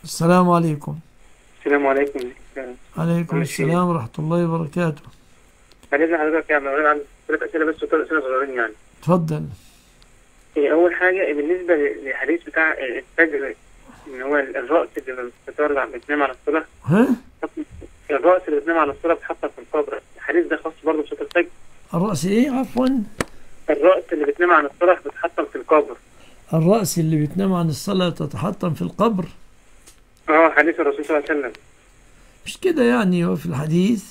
السلام عليكم السلام عليكم عليكم ماشي. السلام ورحمة الله وبركاته عايزين حضرتك يعني أقول عن ثلاث أسئلة بس وثلاث أسئلة صغيرين يعني تفضل إيه، أول حاجة بالنسبة للحديث بتاع الفجر إن هو الرأس اللي بتتورع بتنام على الصلاة ها الرأس اللي بتنام على الصلاة بتحطها في القبر الحديث ده خاص برضه بصلاة الفجر الرأس ايه عفوا الرأس اللي بتنام على الصلاة بتحطم في القبر الرأس اللي بتنام عن الصلاة تتحطم في القبر اه حديث الرسول صلى الله عليه وسلم مش كده يعني هو في الحديث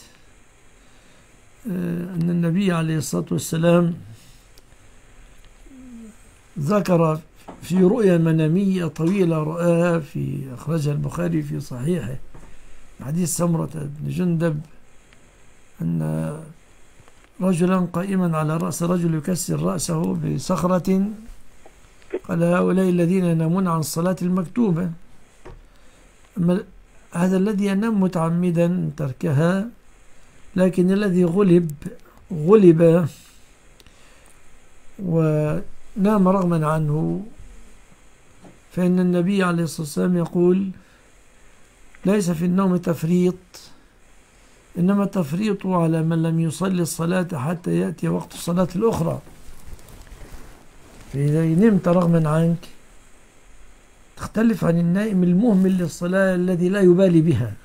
آه، أن النبي عليه الصلاة والسلام ذكر في رؤيا منامية طويلة رآها في أخرجها البخاري في صحيحه حديث سمرة بن جندب أن رجلا قائما على رأس رجل يكسر رأسه بصخرة قال هؤلاء الذين ينامون عن الصلاة المكتوبة أما هذا الذي ينام متعمدا تركها لكن الذي غلب غلب ونام رغما عنه فإن النبي عليه الصلاة والسلام يقول ليس في النوم تفريط إنما التفريط على من لم يصلي الصلاة حتى يأتي وقت الصلاة الأخرى فإذا نمت رغما عنك تختلف عن النائم المهمل للصلاة الذي لا يبالي بها